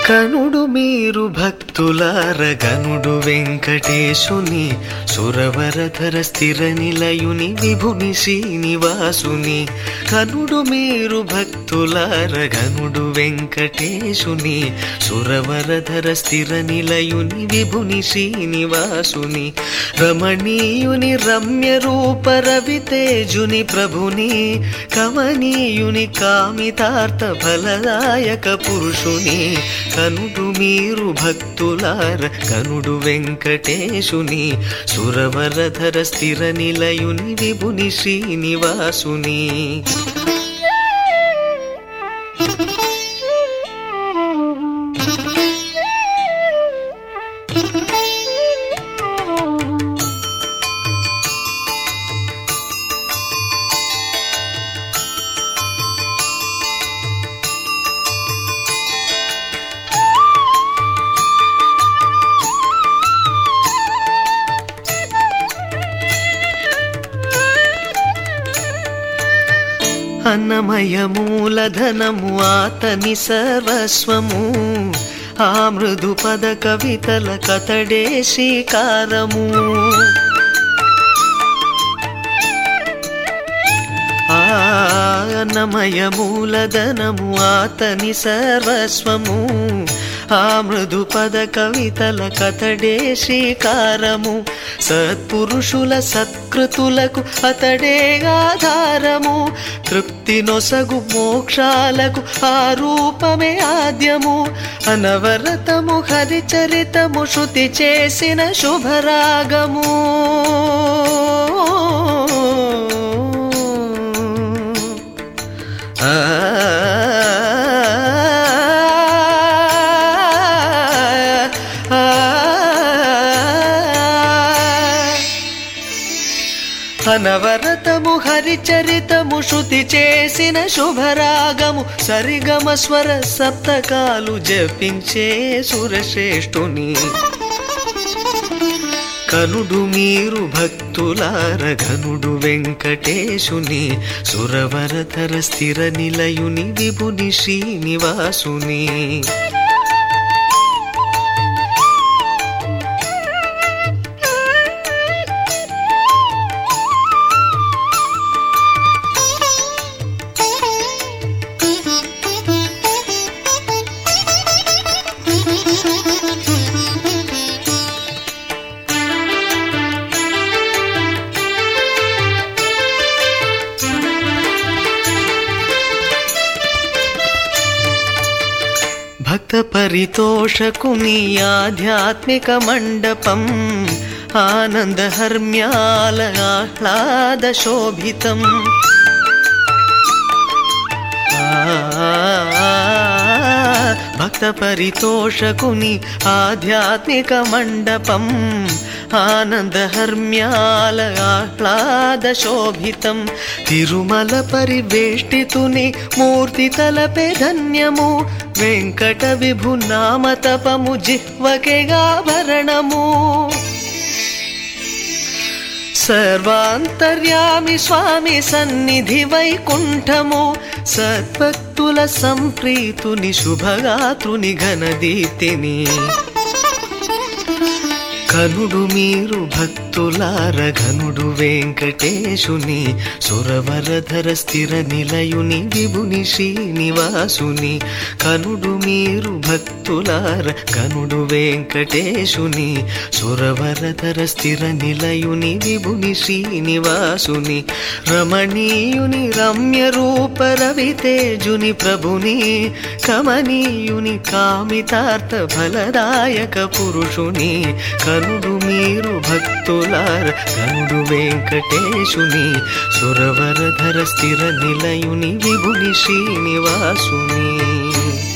కనుడు మీరు భక్తులార గనుడు వెంకటేశుని సురవరధర స్థిర నిలయుని విభుని శ్రీనివాసుని కనుడు మీరు భక్తులార గనుడు వెంకటేశుని సురవరధర స్థిర నిలయుని విభుని శ్రీనివాసుని రమణీయుని రమ్య రూప రవితేజుని ప్రభుని కమనీయుని కామితార్థ ఫలదాయక పురుషుని కనుడు మీరు భక్తులార కనుడు వెంకటేశుని సురవరధర స్థిర నిలయుని విభుని శ్రీనివాసుని అన్నమయ మూలధనము ఆతని సర్వస్వము ఆ మృదు పద కవితల కతడే శ్రీకారము ఆ అన్నమయ మూలధనము ఆతని సర్వస్వము ఆ మృదు పద కవితల కతడే శ్రీకారము సత్పురుషుల సత్కృతులకు అతడే ఆధారము తృప్తి నొసగు మోక్షాలకు ఆ రూపమే ఆద్యము అనవరతము హరిచరితము శృతి చేసిన శుభరాగము ఆ అనవరతము హరిచరితము శృతి చేసిన శుభరాగము సరిగమ స్వర సప్తకాలు జపించే సురశ్రేష్ఠుని కనుడు మీరు భక్తులార ఘనుడు వెంకటేశుని సురవరధర స్థిర నిలయుని విభుని శ్రీనివాసుని భక్త పరితోషకుని ఆధ్యాత్మిక మండపం ఆనంద హర్మ్యాల ఆహ్లాద శోభితం భక్త పరితోషకుని ఆధ్యాత్మిక మండపం ఆనంద హర్మ్యాల ఆహ్లాద శోభితం తిరుమల పరివేష్టితుని మూర్తి తలపే ధన్యము వెంకట విభు నామ తపము జిహ్వకెగాభరణము సర్వాంతర్యామి స్వామి సన్నిధి వైకుంఠము సద్భక్తుల సంప్రీతుని శుభగాత్రుని ఘనదీప్తిని కనుడు మీరు భక్తులార ఘనుడు వెంకటేశుని సురవరధర స్థిర నిలయుని విభుని శ్రీనివాసుని కనుడు మీరు భక్తులార ఘనుడు వెంకటేశుని సురవరధర స్థిర నిలయుని విభుని శ్రీనివాసుని రమణీయుని రమ్య రూప రవితేజుని ప్రభుని కమనీయుని కామితార్థ ఫలదాయక పురుషుని కనుడు మీరు భక్తులార కనుడు వెంకటేశుని సురవరధర స్థిర నిలయుని విభుని శ్రీనివాసుని